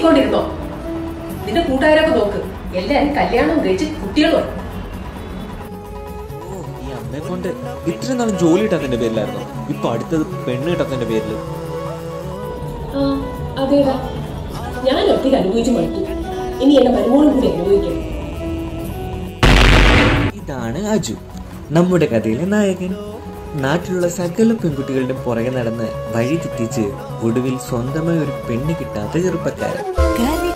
നോക്കിക്കൊണ്ടിരുന്നോ നിന്റെ കൂട്ടുകാരൊക്കെ നോക്ക് എല്ലാരും കല്യാണം കഴിച്ച് കുട്ടികളും ഓ, ഈ അമ്മയെ കൊണ്ട് ഇത്ര നാളും ജോലി കിട്ടാത്തതിന്റെ പേരിലായിരുന്നു ഇപ്പൊ അടുത്തത് പെണ്ണ് കിട്ടാത്തതിന്റെ പേരില് ആ അതേടാ ഞാൻ ഒറ്റയ്ക്ക് അനുഭവിച്ചു മടുത്തു ഇനി എന്റെ മരുമോളും കൂടി അനുഭവിക്കണം ഇതാണ് അജു നമ്മുടെ കഥയിലെ നായകൻ നാട്ടിലുള്ള സകല പെൺകുട്ടികളുടെ പുറകെ നടന്ന് വഴി തെറ്റിച്ച് ഒടുവിൽ സ്വന്തമായി ഒരു പെണ്ണ് കിട്ടാത്ത ചെറുപ്പക്കാരൻ കര